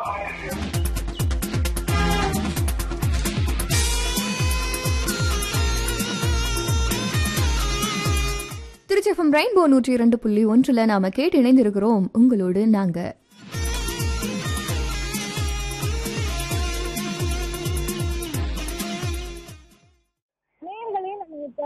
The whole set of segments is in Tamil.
திருச்சிஃபம் ரெயின்போ நூற்றி இரண்டு புள்ளி ஒன்றுல நாம கேட்டு இணைந்திருக்கிறோம் உங்களோடு நாங்க நேர்களே நம்ம இப்ப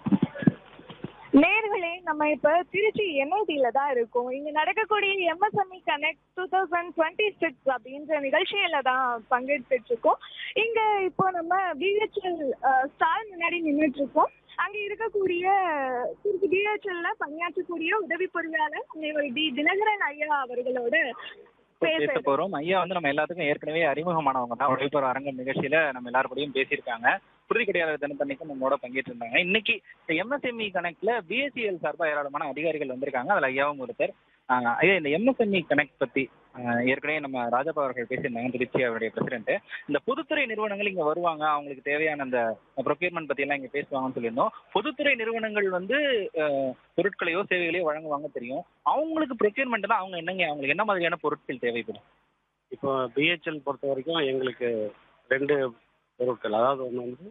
நேர்களே நம்ம இப்ப திருச்சி என்ஐடியில தான் இருக்கோம் இங்க நடக்கக்கூடிய MSME connect two thousand twenty six அப்படின்ற நிகழ்ச்சியில தான் பங்கெடுத்துட்டு இருக்கோம் இங்க இப்போ நம்ம பிஹெச்எல் ஸ்டால் முன்னாடி நின்றுட்டு இருக்கோம் அங்க இருக்கக்கூடிய திருச்சி பிஹெச்எல்ல பணியாற்றக்கூடிய உதவி பொறியாளர் முனைவர் டி தினகரன் ஐயா அவர்களோட பேச பேச போறோம் ஐயா வந்து நம்ம எல்லாத்துக்கும் ஏற்கனவே அறிமுகமானவங்க தான் உழைப்பர் அரங்கம் நிகழ்ச்சியில நம்ம எல்லார் கூடயும் பேசியிருக்காங்க புரிதி கிடையாத தினத்தன்னைக்கும் நம்மளோட பங்கேற்று இருந்தாங்க இன்னைக்கு இந்த எம்எஸ்எம்இ கனெக்ட்ல பிஎஸ்சிஎல் சார்பா ஏராளமான அதிகாரிகள் வந்திருக்காங்க அதுல ஐயாவும் ஒருத்தர் ஆஹ் ஐயா இந்த எம்எஸ்எம்இ கனெக்ட் பத்தி ஆஹ் ஏற்கனவே நம்ம ராஜப்பா அவர்கள் பேசியிருந்தாங்க திருச்சி அவருடைய பிரசிடென்ட் இந்த பொதுத்துறை நிறுவனங்கள் இங்க வருவாங்க அவங்களுக்கு தேவையான அந்த ப்ரொக்யூர்மெண்ட் பத்தி எல்லாம் இங்க பேசுவாங்கன்னு சொல்லியிருந்தோம் பொதுத்துறை நிறுவனங்கள் வந்து ஆஹ் பொருட்களையோ சேவைகளையோ வழங்குவாங்க தெரியும் அவங்களுக்கு ப்ரொக்யூர்மெண்ட் தான் அவங்க என்னங்க அவங்களுக்கு என்ன மாதிரியான பொருட்கள் தேவைப்படும் இப்போ பிஹெச்எல் பொறுத்த வரைக்கும் எங்களுக்கு ரெண்டு பொருட்கள் அதாவது ஒன்று வந்து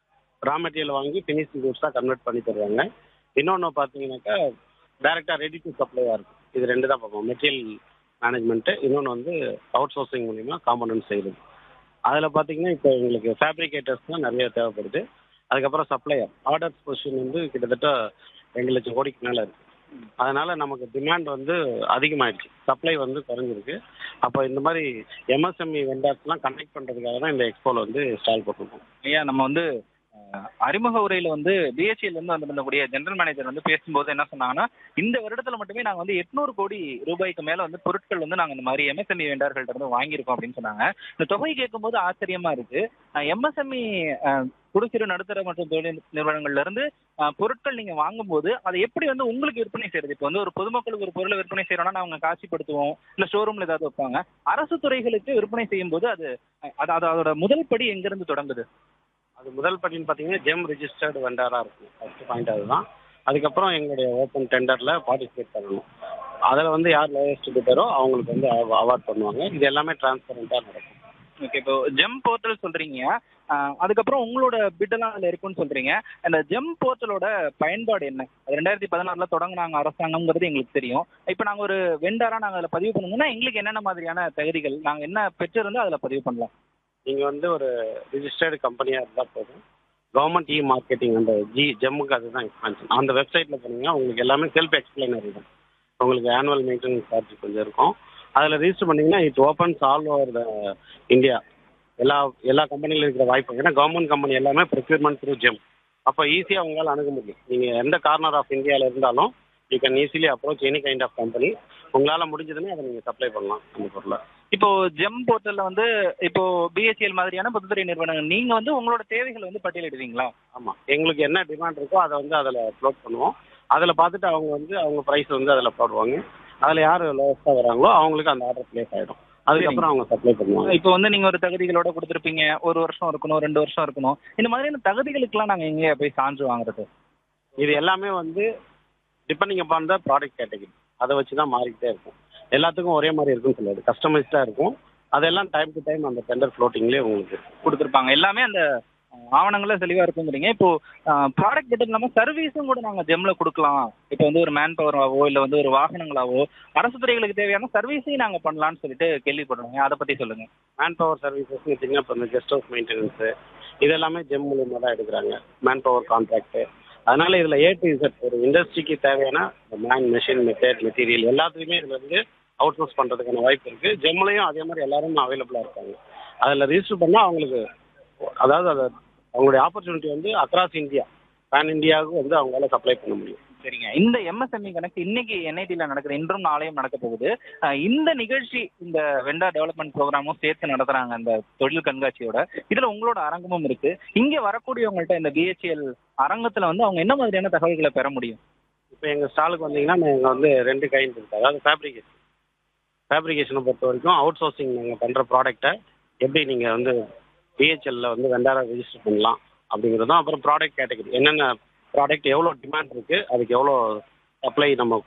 ரா மெட்டீரியல் வாங்கி ஃபினிஷிங் கூட்ஸாக கன்வெர்ட் பண்ணி தருவாங்க இன்னொன்று பார்த்தீங்கன்னாக்கா டைரெக்டாக ரெடி டு சப்ளையாக இருக்கும் இது ரெண்டு தான் பார்ப்போம் மெட்டீரியல் மேனேஜ்மெண்ட்டு இன்னொன்று வந்து அவுட் சோர்சிங் மூலிமா காம்பனன்ட் செய்கிறது அதில் பார்த்தீங்கன்னா இப்போ எங்களுக்கு ஃபேப்ரிகேட்டர்ஸ் தான் நிறைய தேவைப்படுது அதுக்கப்புறம் சப்ளையர் ஆர்டர்ஸ் பொசிஷன் வந்து கிட்டத்தட்ட ரெண்டு லட்சம் கோடிக்கு மேலே இருக்குது அதனால நமக்கு டிமாண்ட் வந்து அதிகமாயிடுச்சு சப்ளை வந்து குறைஞ்சிருக்கு அப்போ இந்த மாதிரி எம்எஸ்எம்இ வெண்டார்ஸ்லாம் கனெக்ட் பண்ணுறதுக்காக தான் இந்த எக்ஸ்போல வந்து ஸ்டால் போட்டிருக்கோம் ஐயா நம்ம வந்து அஹ், அறிமுக உரையில வந்து பிஎஸ்சியில இருந்து வந்திருந்தக்கூடிய ஜெனரல் மேனேஜர் வந்து பேசும்போது என்ன சொன்னாங்கன்னா இந்த வருடத்துல மட்டுமே நாங்க வந்து எட்நூறு கோடி ரூபாய்க்கு மேல வந்து பொருட்கள் வந்து நாங்க இந்த மாதிரி எம்எஸ்எம்இ வெண்டார்கள்ட்ட இருந்து வாங்கியிருக்கோம் அப்படின்னு சொன்னாங்க இந்த தொகை கேட்கும்போது ஆச்சரியமா இருக்கு எம்எஸ்எம்இ குறு சிறு நடுத்தர மற்றும் தொழில் நிறுவனங்கள்ல இருந்து அஹ், பொருட்கள் நீங்க வாங்கும்போது அதை எப்படி வந்து உங்களுக்கு விற்பனை செய்யறது இப்போ வந்து ஒரு பொதுமக்களுக்கு ஒரு பொருளை விற்பனை செய்யறோம்னா அவங்க காட்சிப்படுத்துவோம் இல்ல ஷோரூம்ல ஏதாவது வைப்பாங்க அரசு துறைகளுக்கு விற்பனை செய்யும் போது அது அது அது அதோட முதல் படி எங்க இருந்து தொடங்குது அது முதல் படின்னு பார்த்தீங்கன்னா ஜெம் ரிஜிஸ்டர்டு வெண்டாராக இருக்கும் ஃபஸ்ட்டு பாயிண்ட் அதுதான் அதுக்கப்புறம் எங்களுடைய ஓப்பன் டெண்டரில் பார்ட்டிசிபேட் பண்ணணும் அதில் வந்து யார் லோயஸ்ட் பிட்டரோ அவங்களுக்கு வந்து அவார்ட் பண்ணுவாங்க இது எல்லாமே டிரான்ஸ்பரண்ட்டாக நடக்கும் ஓகே இப்போ ஜெம் போர்ட்டல் சொல்றீங்க ஆஹ் அதுக்கப்புறம் உங்களோட பிட்டெல்லாம் அதுல இருக்குன்னு சொல்றீங்க அந்த ஜெம் போர்ட்டலோட பயன்பாடு என்ன அது ரெண்டாயிரத்தி பதினாறுல தொடங்குனாங்க அரசாங்கம்ங்கிறது எங்களுக்கு தெரியும் இப்போ நாங்க ஒரு வெண்டாரா நாங்க அதுல பதிவு பண்ணணும்னா எங்களுக்கு என்னென்ன மாதிரியான தகுதிகள் நாங்க என்ன பெற்றிருந்து அதுல பதிவு பண்ணலாம் நீங்கள் வந்து ஒரு ரிஜிஸ்டர்டு கம்பெனியாக இருந்தால் போதும் கவர்மெண்ட் இ மார்க்கெட்டிங் அந்த ஜி ஜெம்முக்கு அதுதான் எக்ஸ்பான்ஷன் அந்த வெப்சைட்டில் போனீங்கன்னா உங்களுக்கு எல்லாமே செல்ஃப் எக்ஸ்பிளைனரி தான் உங்களுக்கு ஆனுவல் மெயின்டெனன்ஸ் சார்ஜ் கொஞ்சம் இருக்கும் அதில் ரிஜிஸ்டர் பண்ணீங்கன்னா it opens all over the India எல்லா எல்லா கம்பெனிலும் இருக்கிற வாய்ப்பு ஏன்னா கவர்மெண்ட் கம்பெனி எல்லாமே ப்ரொக்யூர்மெண்ட் த்ரூ ஜெம் அப்போ ஈஸியாக உங்களால் அணுக முடியும் நீங்கள் எந்த கார்னர் ஆஃப் இந்தியாவில் இருந்தாலும் you can easily approach any kind of company உங்களால் முடிஞ்சதுன்னா அதை நீங்கள் சப்ளை பண்ணலாம் அந்த பொருளை இப்போ ஜெம் போர்ட்டல்ல வந்து இப்போ பிஎஸ்சிஎல் மாதிரியான பொதுத்துறை நிறுவனங்கள் நீங்க வந்து உங்களோட தேவைகளை வந்து பட்டியலிடுவீங்களா ஆமாம் எங்களுக்கு என்ன டிமாண்ட் இருக்கோ அதை வந்து அதில் அப்லோட் பண்ணுவோம் அதில் பார்த்துட்டு அவங்க வந்து அவங்க ப்ரைஸ் வந்து அதில் போடுவாங்க அதில் யார் லோவஸ்ட்டாக வராங்களோ அவங்களுக்கு அந்த ஆர்டர் ப்ளேஸ் ஆகிடும் அதுக்கப்புறம் அவங்க சப்ளை பண்ணுவாங்க இப்போ வந்து நீங்க ஒரு தகுதிகளோட கொடுத்துருப்பீங்க ஒரு வருஷம் இருக்கணும் ரெண்டு வருஷம் இருக்கணும் இந்த மாதிரியான தகுதிகளுக்கெல்லாம் நாங்க எங்க போய் சான்று வாங்குறது இது எல்லாமே வந்து depending upon the product category அதை வச்சு தான் மாறிக்கிட்டே இருக்கும் எல்லாத்துக்கும் ஒரே மாதிரி இருக்குன்னு சொல்லாது கஸ்டமைஸ்டாக இருக்கும் அதெல்லாம் டைம் டு டைம் அந்த டெண்டர் ஃப்ளோட்டிங்லேயே உங்களுக்கு கொடுத்துருப்பாங்க எல்லாமே அந்த அஹ், ஆவணங்கள்ல தெளிவா இருக்குங்கிறீங்க இப்போ ப்ராடக்ட் மட்டும் இல்லாம சர்வீஸும் கூட நாங்க ஜெம்ல கொடுக்கலாம் இப்போ வந்து ஒரு மேன் பவராவோ இல்ல வந்து ஒரு வாகனங்களாவோ அரசு துறைகளுக்கு தேவையான சர்வீஸையும் நாங்க பண்ணலாம்னு சொல்லிட்டு கேள்விப்படுறோங்க அதை பத்தி சொல்லுங்க மேன் பவர் சர்வீசஸ்னு வச்சிங்கன்னா இப்போ இந்த கெஸ்ட் ஹவுஸ் மெயின்டெனன்ஸு இது எல்லாமே ஜெம் மூலியமாக தான் எடுக்கிறாங்க மேன் பவர் கான்ட்ராக்ட் அதனால இதில் ஏ டு இசட் ஒரு இண்டஸ்ட்ரிக்கு தேவையான மேன் மெஷின் மெத்தட் மெட்டீரியல் எல்லாத்துலேயுமே இதில் இருந்து அவுட் சோர்ஸ் பண்ணுறதுக்கான வாய்ப்பு இருக்குது ஜெம்லையும் அதே மாதிரி எல்லாரும் அவைலபிளாக இருக்காங்க அதில் ரிஜிஸ்டர் பண்ணால் அவங்களுக்கு அதாவது அதை அவங்களுடைய ஆப்பர்ச்சுனிட்டி வந்து அக்ராஸ் இந்தியா பேன் இந்தியாவுக்கு வந்து அவங்களால சப்ளை பண்ண முடியும் சரிங்க இந்த எம்எஸ்எம்இ கணக்கு இன்னைக்கு என்ஐடியில் நடக்குது இன்றும் நாளையும் நடக்க போகுது அஹ், இந்த நிகழ்ச்சி இந்த வெண்டா டெவலப்மெண்ட் ப்ரோக்ராமும் சேர்த்து நடத்துறாங்க அந்த தொழில் கண்காட்சியோட இதுல உங்களோட அரங்கமும் இருக்கு இங்க வரக்கூடியவங்கள்ட்ட இந்த பிஹெச்எல் அரங்கத்துல வந்து அவங்க என்ன மாதிரியான தகவல்களை பெற முடியும் இப்போ எங்கள் ஸ்டாலுக்கு வந்தீங்கன்னா நாங்கள் வந்து ரெண்டு கைண்ட் இருக்குது அதாவது ஃபேப்ரிகேஷன் ஃபேப்ரிகேஷனை பொறுத்த வரைக்கும் அவுட் சோர்சிங் நாங்கள் பண்ணுற ப்ராடக்ட்டை எப்படி நீங்கள் வந்து பிஹெச்எல்ல வந்து வெண்டாராக ரெஜிஸ்டர் பண்ணலாம் அப்படிங்கிறதும் அப்புறம் ப்ராடக்ட் கேட்டகரி என்னென்ன ப்ராடக்ட் எவ்வளோ டிமாண்ட் இருக்குது அதுக்கு எவ்வளோ சப்ளை நம்ம